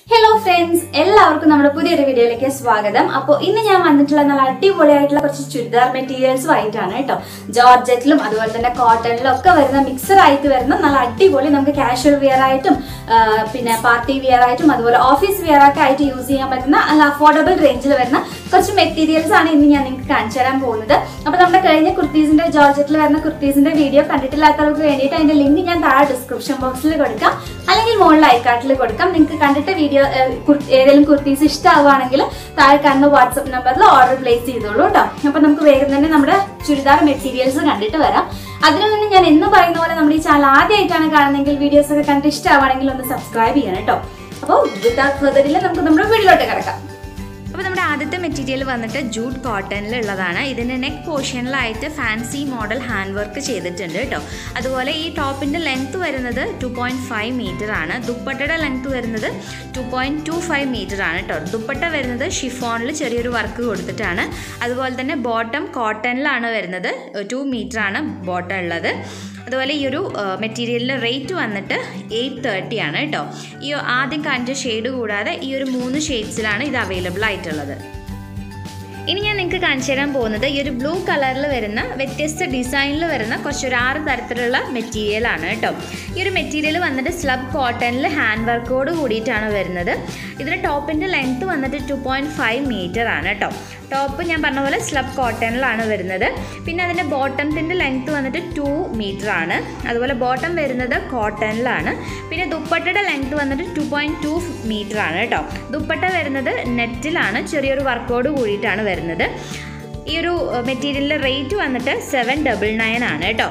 hello friends എല്ലാവർക്കും നമ്മുടെ പുതിയൊരു വീഡിയോയിലേക്ക് സ്വാഗതം അപ്പോൾ ഇന്ന് ഞാൻ വന്നിട്ടുള്ള നല്ല അടിപൊളിയായിട്ടുള്ള കുറച്ച് ചുരിദാർ മെറ്റീരിയൽസും ആയിട്ടാണ് കേട്ടോ ജോർജറ്റിലും അതുപോലെ തന്നെ കോട്ടണിലും ഒക്കെ വരുന്ന മിക്സർ ആയിട്ട് വരുന്ന നല്ല അടിപൊളി നമുക്ക് കാഷ്വൽ വെയർ ആയിട്ടും ആ, പിന്നെ പാർട്ടി വെയർ ആയിട്ടും അതുപോലെ ഓഫീസ് വെയർ ഒക്കെ ആയിട്ട് യൂസ് ചെയ്യാൻ പറ്റുന്ന നല്ല അഫോർഡബിൾ റേഞ്ചിൽ വരുന്ന കുറച്ച് മെറ്റീരിയൽസ് ആണ് ഇന്ന് ഞാൻ നിങ്ങൾക്ക് കാണിച്ചു തരാൻ പോകുന്നത് അപ്പോൾ നമ്മുടെ കഴിഞ്ഞ കുർത്തീസിന്റെ ജോർജറ്റിൽ വരുന്ന കുർത്തീസിന്റെ വീഡിയോ കണ്ടിട്ടില്ലാത്തവർക്ക് വേണ്ടിയിട്ട് അതിന്റെ ലിങ്ക് ഞാൻ താഴെ ഡിസ്ക്രിപ്ഷൻ ബോക്സിൽ കൊടുക്കാം അല്ലെങ്കിൽ മുകളിൽ ഐക്കാർട്ടിൽ കൊടുക്കാം നിങ്ങൾക്ക് കണ്ടിട്ട് വീഡിയോ ഏതെങ്കിലും കുർത്തീസ് ഇഷ്ടമാവുകയാണെങ്കിൽ താഴെ കാണുന്ന വാട്സപ്പ് നമ്പറിൽ ഓർഡർ പ്ലേസ് ചെയ്തോളൂ കേട്ടോ അപ്പൊ നമുക്ക് വേഗം തന്നെ നമ്മുടെ ചുരിദാർ മെറ്റീരിയൽസ് കണ്ടിട്ട് വരാം അതിനു മുന്നേ ഞാൻ എന്ന് പറയുന്ന പോലെ നമ്മുടെ ഈ ചാനൽ ആദ്യമായിട്ടാണ് കാണുന്നതെങ്കിൽ വീഡിയോസ് ഒക്കെ കണ്ടിട്ട് ഇഷ്ടമാവുകയാണെങ്കിൽ ഒന്ന് സബ്സ്ക്രൈബ് ചെയ്യണം കേട്ടോ അപ്പോൾ വിതൗട്ട് ഫെർദറിൽ നമുക്ക് നമ്മുടെ വീട്ടിലോട്ട് കിടക്കാം അപ്പോൾ നമ്മുടെ ആദ്യത്തെ മെറ്റീരിയൽ വന്നിട്ട് ജൂട്ട് കോട്ടണിലുള്ളതാണ് ഇതിൻ്റെ നെക്ക് പോർഷനിലായിട്ട് ഫാൻസി മോഡൽ ഹാൻഡ് വർക്ക് ചെയ്തിട്ടുണ്ട് കേട്ടോ അതുപോലെ ഈ ടോപ്പിൻ്റെ ലെങ്ത് വരുന്നത് ടു പോയിൻറ്റ് ഫൈവ് മീറ്റർ ആണ് ദുപ്പട്ടയുടെ ലെങ്ത് വരുന്നത് two point two five metre ആണ് കേട്ടോ ദുപ്പട്ട വരുന്നത് ഷിഫോണിൽ ചെറിയൊരു വർക്ക് കൊടുത്തിട്ടാണ് അതുപോലെ തന്നെ ബോട്ടം കോട്ടണിലാണ് വരുന്നത് ടു മീറ്റർ ആണ് ബോട്ടം ഉള്ളത് അതുപോലെ ഈ ഒരു മെറ്റീരിയലിൻ്റെ റേറ്റ് വന്നിട്ട് എയ്റ്റ് തേർട്ടി ആണ് കേട്ടോ ഈ ആദ്യം കാണിച്ച ഷെയ്ഡ് കൂടാതെ ഈ ഒരു മൂന്ന് ഷെയ്ഡ്സിലാണ് ഇത് അവൈലബിൾ ആയിട്ടുള്ളത് ഇനി ഞാൻ നിങ്ങൾക്ക് കാണിച്ചു തരാൻ പോകുന്നത് ഈ ഒരു ബ്ലൂ കളറിൽ വരുന്ന വ്യത്യസ്ത ഡിസൈനിൽ വരുന്ന കുറച്ചൊരു ആറ് തരത്തിലുള്ള മെറ്റീരിയലാണ് കേട്ടോ ഈ ഒരു മെറ്റീരിയൽ വന്നിട്ട് സ്ലബ് കോട്ടണിൽ ഹാൻഡ് വർക്കോട് കൂടിയിട്ടാണ് വരുന്നത് ഇതിൻ്റെ ടോപ്പിൻ്റെ ലെങ്ത്ത് വന്നിട്ട് ടു പോയിൻറ്റ് ഫൈവ് മീറ്റർ ആണ് കേട്ടോ ടോപ്പ് ഞാൻ പറഞ്ഞ പോലെ സ്ലബ് കോട്ടണിലാണ് വരുന്നത് പിന്നെ അതിൻ്റെ ബോട്ടത്തിൻ്റെ ലെങ്ത്ത് വന്നിട്ട് ടു മീറ്റർ ആണ് അതുപോലെ ബോട്ടം വരുന്നത് കോട്ടണിലാണ് പിന്നെ ദുപ്പട്ടയുടെ ലെങ്ത്ത് വന്നിട്ട് ടു പോയിൻറ്റ് ടു മീറ്റർ ആണ് കേട്ടോ ദുപ്പട്ട വരുന്നത് നെറ്റിലാണ് ചെറിയൊരു വർക്കോട് കൂടിയിട്ടാണ് വരുന്നത് ഈ ഒരു മെറ്റീരിയലിൻ്റെ റേറ്റ് വന്നിട്ട് സെവൻ ഡബിൾ നയൻ ആണ് കേട്ടോ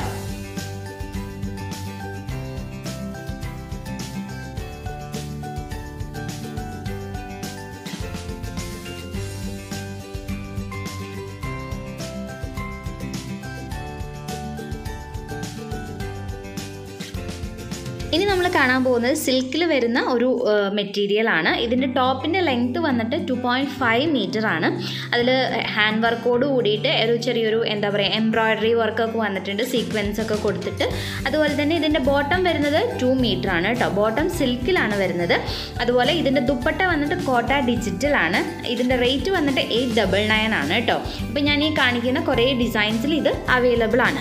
ഇനി നമ്മൾ കാണാൻ പോകുന്നത് സിൽക്കിൽ വരുന്ന ഒരു മെറ്റീരിയൽ ആണ് ഇതിൻ്റെ ടോപ്പിൻ്റെ ലെങ്ത്ത് വന്നിട്ട് ടു പോയിൻറ്റ് ഫൈവ് മീറ്റർ ആണ് അതിൽ ഹാൻഡ് വർക്കോട് കൂടിയിട്ട് ഒരു ചെറിയൊരു എന്താ പറയുക എംബ്രോയ്ഡറി വർക്കൊക്കെ വന്നിട്ടുണ്ട് സീക്വൻസ് ഒക്കെ കൊടുത്തിട്ട് അതുപോലെ തന്നെ ഇതിൻ്റെ ബോട്ടം വരുന്നത് ടു മീറ്റർ ആണ് കേട്ടോ ബോട്ടം സിൽക്കിലാണ് വരുന്നത് അതുപോലെ ഇതിൻ്റെ ദുപ്പട്ട വന്നിട്ട് കോട്ട ഡിജിറ്റൽ ആണ് ഇതിൻ്റെ റേറ്റ് വന്നിട്ട് എയ്റ്റ് ഡബിൾ നയൻ ആണ് കേട്ടോ അപ്പോൾ ഞാൻ ഈ കാണിക്കുന്ന കുറേ ഡിസൈൻസിൽ ഇത് അവൈലബിൾ ആണ്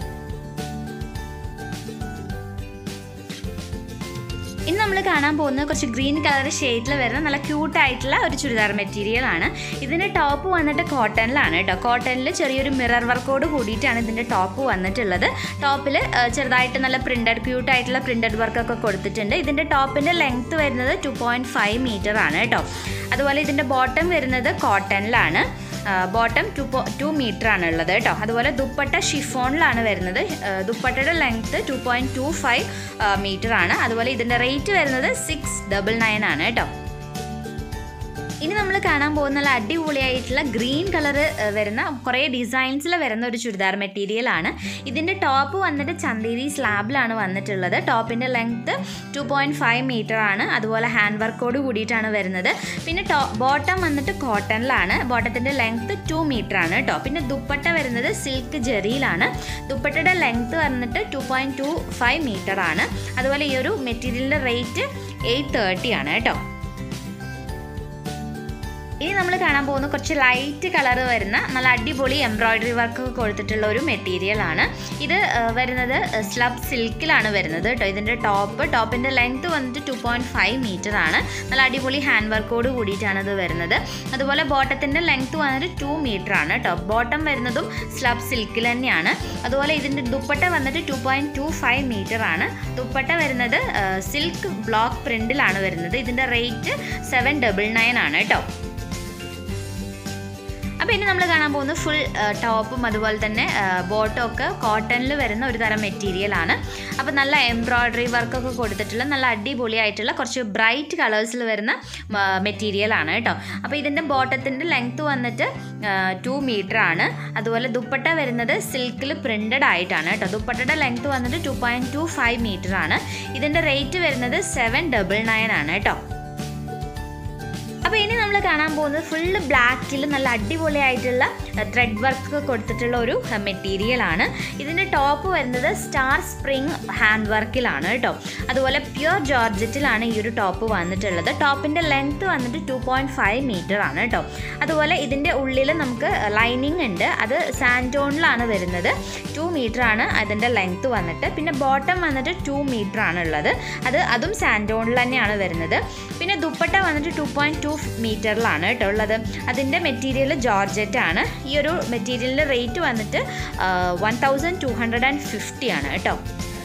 ഇനി നമ്മൾ കാണാൻ പോകുന്നത് കുറച്ച് ഗ്രീൻ കളർ ഷെയ്ഡിൽ വരുന്ന നല്ല ക്യൂട്ടായിട്ടുള്ള ഒരു ചുരിദാർ മെറ്റീരിയൽ ആണ് ഇതിൻ്റെ ടോപ്പ് വന്നിട്ട് കോട്ടണിലാണ് കേട്ടോ കോട്ടണിൽ ചെറിയൊരു മിറർ വർക്കോട് കൂടിയിട്ടാണ് ഇതിൻ്റെ ടോപ്പ് വന്നിട്ടുള്ളത് ടോപ്പിൽ ചെറുതായിട്ട് നല്ല പ്രിൻറ്റഡ് ക്യൂട്ടായിട്ടുള്ള പ്രിൻറ്റഡ് വർക്കൊക്കെ കൊടുത്തിട്ടുണ്ട് ഇതിൻ്റെ ടോപ്പിൻ്റെ ലെങ്ത്ത് വരുന്നത് ടു പോയിൻറ്റ് ഫൈവ് മീറ്റർ ആണ് കേട്ടോ അതുപോലെ ഇതിൻ്റെ ബോട്ടം വരുന്നത് കോട്ടണിലാണ് ബോട്ടം ടു പോ ടു മീറ്റർ ആണ് ഉള്ളത് കേട്ടോ അതുപോലെ ദുപ്പട്ട ഷിഫോണിലാണ് വരുന്നത് ആ, ദുപ്പട്ടയുടെ length two point two five metre ആണ് അതുപോലെ ഇതിൻ്റെ റേറ്റ് വരുന്നത് സിക്സ് ഡബിൾ നയൻ ആണ് കേട്ടോ ഇനി നമ്മൾ കാണാൻ പോകുന്ന നല്ല അടിപൊളിയായിട്ടുള്ള ഗ്രീൻ കളർ വരുന്ന കുറേ ഡിസൈൻസിൽ വരുന്ന ഒരു ചുരിദാർ മെറ്റീരിയൽ ആണ് ഇതിൻ്റെ ടോപ്പ് വന്നിട്ട് ചന്തേരി സ്ലാബിലാണ് വന്നിട്ടുള്ളത് ടോപ്പിൻ്റെ length two point five metre ആണ് അതുപോലെ ഹാൻഡ് വർക്കോട് കൂടിയിട്ടാണ് വരുന്നത് പിന്നെ ടോ ബോട്ടം വന്നിട്ട് കോട്ടണിലാണ് ബോട്ടത്തിൻ്റെ ലെങ്ത്ത് ടു മീറ്റർ ആണ് കേട്ടോ പിന്നെ ദുപ്പട്ട വരുന്നത് സിൽക്ക് ജെറിയിലാണ് ദുപ്പട്ടയുടെ ലെങ്ത്ത് വന്നിട്ട് two point two five metre ആണ് അതുപോലെ ഈ ഒരു മെറ്റീരിയലിൻ്റെ റേറ്റ് എയ്റ്റ് തേർട്ടി ആണ് കേട്ടോ ഇനി നമ്മൾ കാണാൻ പോകുന്ന കുറച്ച് ലൈറ്റ് കളർ വരുന്ന നല്ല അടിപൊളി എംബ്രോയ്ഡറി വർക്ക് കൊടുത്തിട്ടുള്ള ഒരു മെറ്റീരിയൽ ആണ് ഇത് ആ, വരുന്നത് സ്ലബ് സിൽക്കിലാണ് വരുന്നത് കേട്ടോ ഇതിൻ്റെ ടോപ്പ് ടോപ്പിൻ്റെ ലെങ്ത് വന്നിട്ട് ടു പോയിൻറ്റ് ഫൈവ് മീറ്റർ ആണ് നല്ല അടിപൊളി ഹാൻഡ് വർക്കോട് കൂടിയിട്ടാണ് ഇത് വരുന്നത് അതുപോലെ ബോട്ടത്തിൻ്റെ ലെങ്ത് വന്നിട്ട് ടു മീറ്റർ ആണ് കേട്ടോ ബോട്ടം വരുന്നതും സ്ലബ് സിൽക്കിൽ തന്നെയാണ് അതുപോലെ ഇതിൻ്റെ ദുപ്പട്ട വന്നിട്ട് two point two five metre ആണ് ദുപ്പട്ട വരുന്നത് സിൽക്ക് ബ്ലോക്ക് പ്രിൻറ്റിലാണ് വരുന്നത് ഇതിൻ്റെ റേറ്റ് സെവൻ ഡബിൾ നയൻ ആണ് കേട്ടോ അപ്പോൾ ഇനി നമ്മൾ കാണാൻ പോകുന്നത് ഫുൾ ടോപ്പും അതുപോലെ തന്നെ ബോട്ടും ഒക്കെ കോട്ടണിൽ വരുന്ന ഒരു തരം മെറ്റീരിയൽ ആണ് അപ്പോൾ നല്ല എംബ്രോയ്ഡറി വർക്കൊക്കെ കൊടുത്തിട്ടുള്ള നല്ല അടിപൊളിയായിട്ടുള്ള കുറച്ച് ബ്രൈറ്റ് കളേഴ്സിൽ വരുന്ന മെറ്റീരിയൽ ആണ് കേട്ടോ അപ്പോൾ ഇതിൻ്റെ ബോട്ടത്തിൻ്റെ ലെങ്ത്ത് വന്നിട്ട് ടു മീറ്റർ ആണ് അതുപോലെ ദുപ്പട്ട വരുന്നത് സിൽക്കിൽ പ്രിൻറ്റഡ് ആയിട്ടാണ് കേട്ടോ ദുപ്പട്ടയുടെ ലെങ്ത്ത് വന്നിട്ട് two point two five metre ആണ് ഇതിൻ്റെ റേറ്റ് വരുന്നത് സെവൻ ഡബിൾ നയൻ ആണ് കേട്ടോ അപ്പോൾ ഇനി നമ്മൾ കാണാൻ പോകുന്നത് ഫുള്ള് ബ്ലാക്കിൽ നല്ല അടിപൊളിയായിട്ടുള്ള ത്രെഡ് വർക്ക് കൊടുത്തിട്ടുള്ള ഒരു മെറ്റീരിയൽ ആണ് ഇതിൻ്റെ ടോപ്പ് വരുന്നത് സ്റ്റാർ സ്പ്രിങ് ഹാൻഡ് വർക്കിലാണ് കേട്ടോ അതുപോലെ പ്യുർ ജോർജറ്റിലാണ് ഈ ഒരു ടോപ്പ് വന്നിട്ടുള്ളത് ടോപ്പിൻ്റെ ലെങ്ത്ത് വന്നിട്ട് ടു പോയിൻറ്റ് ഫൈവ് മീറ്റർ ആണ് കേട്ടോ അതുപോലെ ഇതിൻ്റെ ഉള്ളിൽ നമുക്ക് ലൈനിങ് ഉണ്ട് അത് സാൻറ്റോണിലാണ് വരുന്നത് ടു മീറ്റർ ആണ് അതിൻ്റെ ലെങ്ത്ത് വന്നിട്ട് പിന്നെ ബോട്ടം വന്നിട്ട് ടു മീറ്റർ ആണ് ഉള്ളത് അത് അതും സാൻറ്റോണിൽ തന്നെയാണ് വരുന്നത് പിന്നെ ദുപ്പട്ട വന്നിട്ട് ടു പോയിൻറ്റ് ടു മീറ്ററിലാണ് കേട്ടോ ഉള്ളത് അതിൻ്റെ മെറ്റീരിയൽ ജോർജറ്റ് ആണ് ഈ ഒരു മെറ്റീരിയലിൻ്റെ റേറ്റ് വന്നിട്ട് one thousand two hundred and fifty ആണ് കേട്ടോ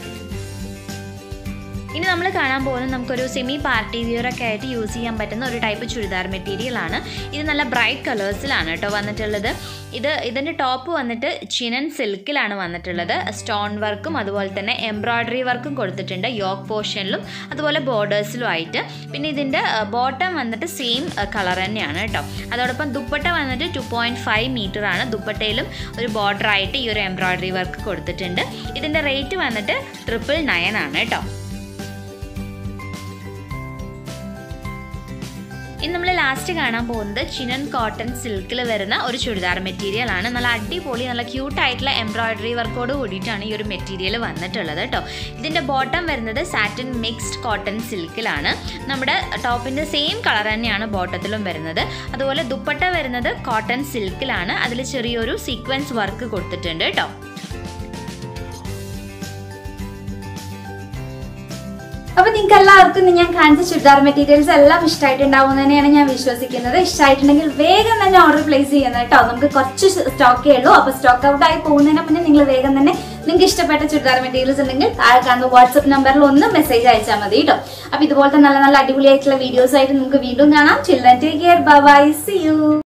ഇനി നമ്മൾ കാണാൻ പോകുന്നത് നമുക്കൊരു സെമി പാർട്ടി വിയർ ഒക്കെ ആയിട്ട് യൂസ് ചെയ്യാൻ പറ്റുന്ന ഒരു ടൈപ്പ് ചുരിദാർ മെറ്റീരിയൽ ആണ് ഇത് നല്ല ബ്രൈറ്റ് കളേഴ്സിലാണ് കേട്ടോ വന്നിട്ടുള്ളത് ഇത് ഇതിൻ്റെ ടോപ്പ് വന്നിട്ട് ചിനൻ സിൽക്കിലാണ് വന്നിട്ടുള്ളത് സ്റ്റോൺ വർക്കും അതുപോലെ തന്നെ എംബ്രോയ്ഡറി വർക്കും കൊടുത്തിട്ടുണ്ട് യോക്ക് പോർഷനിലും അതുപോലെ ബോർഡേഴ്സിലും ആയിട്ട് പിന്നെ ഇതിൻ്റെ ബോട്ടം വന്നിട്ട് സെയിം കളർ തന്നെയാണ് കേട്ടോ അതോടൊപ്പം ദുപ്പട്ട വന്നിട്ട് ടു പോയിൻറ്റ് ഫൈവ് മീറ്റർ ആണ് ദുപ്പട്ടയിലും ഒരു ബോർഡർ ആയിട്ട് ഈ ഒരു എംബ്രോയ്ഡറി വർക്ക് കൊടുത്തിട്ടുണ്ട് ഇതിൻ്റെ റേറ്റ് വന്നിട്ട് ട്രിപ്പിൾ നയൻ ആണ് കേട്ടോ ഇനി നമ്മൾ ലാസ്റ്റ് കാണാൻ പോകുന്നത് ചിനൻ കോട്ടൺ സിൽക്കിൽ വരുന്ന ഒരു ചുരിദാർ മെറ്റീരിയൽ ആണ് നല്ല അടിപൊളി നല്ല ക്യൂട്ട് ആയിട്ടുള്ള എംബ്രോയിഡറി വർക്കോട് കൂടിയിട്ടാണ് ഈ ഒരു മെറ്റീരിയൽ വന്നിട്ടുള്ളത് കേട്ടോ ഇതിൻ്റെ ബോട്ടം വരുന്നത് സാറ്റിൻ മിക്സ്ഡ് കോട്ടൺ സിൽക്കിലാണ് നമ്മുടെ ടോപ്പിൻ്റെ സെയിം കളർ തന്നെയാണ് ബോട്ടത്തിലും വരുന്നത് അതുപോലെ ദുപ്പട്ട വരുന്നത് കോട്ടൺ സിൽക്കിലാണ് അതിൽ ചെറിയൊരു സീക്വൻസ് വർക്ക് കൊടുത്തിട്ടുണ്ട് കേട്ടോ അപ്പൊ നിങ്ങൾക്ക് എല്ലാവർക്കും ഇന്ന് ഞാൻ കാണിച്ച ചുരിദാർ മെറ്റീരിയൽസ് എല്ലാം ഇഷ്ടമായിട്ടുണ്ടാവും തന്നെയാണ് ഞാൻ വിശ്വസിക്കുന്നത് ഇഷ്ടമായിട്ടുണ്ടെങ്കിൽ വേഗം തന്നെ ഓർഡർ പ്ലേസ് ചെയ്യുന്നത് കേട്ടോ നമുക്ക് കുറച്ച് സ്റ്റോക്കേ ഉള്ളൂ അപ്പൊ സ്റ്റോക്ക് ഔട്ട് ആയി പോകുന്നതിന് മുന്നേ നിങ്ങൾ വേഗം തന്നെ നിങ്ങൾക്ക് ഇഷ്ടപ്പെട്ട ചുരിദാർ മെറ്റീരിയൽസ് ഉണ്ടെങ്കിൽ താഴെ കാണുന്ന വാട്സ്ആപ്പ് നമ്പറിൽ ഒന്ന് മെസ്സേജ് അയച്ചാൽ മതി കേട്ടോ അപ്പൊ ഇതുപോലത്തെ നല്ല നല്ല അടിപൊളിയായിട്ടുള്ള വീഡിയോസ് ആയിട്ട് നമുക്ക് വീണ്ടും കാണാം children take care bye see U